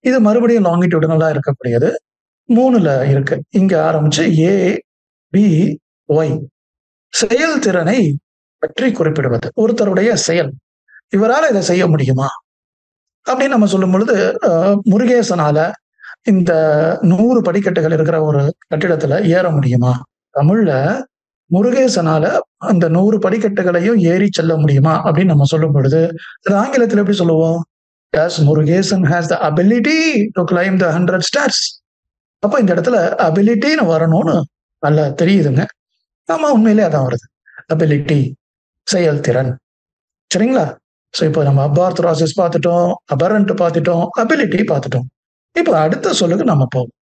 இது மறுபடியும் லாங்கிடியூடனலா இருக்கக்கூடியது மூணுல இருக்கு இங்க ஆரம்பிச்சு ஏ பி ஒய் செயல்திறனை பற்றி குறிப்பிடுவது ஒருத்தருடைய செயல் இவரால் இதை செய்ய முடியுமா அப்படின்னு நம்ம சொல்லும் பொழுது அஹ், முருகேசனால இந்த நூறு படிக்கட்டுகள் இருக்கிற ஒரு கட்டிடத்துல ஏற முடியுமா தமிழ்ல முருகேசனால அந்த நூறு படிக்கட்டுகளையும் ஏறி செல்ல முடியுமா அப்படின்னு நம்ம சொல்லும் பொழுது அது ஆங்கிலத்துல எப்படி சொல்லுவோம் S Murugesan has the ability to claim the hundred stars அப்ப இந்த இடத்துல அபிலிட்டின்னு வரணும்னு நல்லா தெரியுதுங்க ஆமா உண்மையிலே அதான் வருது அபிலிட்டி செயல்திறன் சரிங்களா ஸோ இப்போ நம்ம அபார்த் ப்ராசஸ் பார்த்துட்டோம் அபரண்ட் பார்த்துட்டோம் அபிலிட்டி பார்த்துட்டோம் இப்போ அடுத்த சொல்லுக்கு நம்ம போவோம்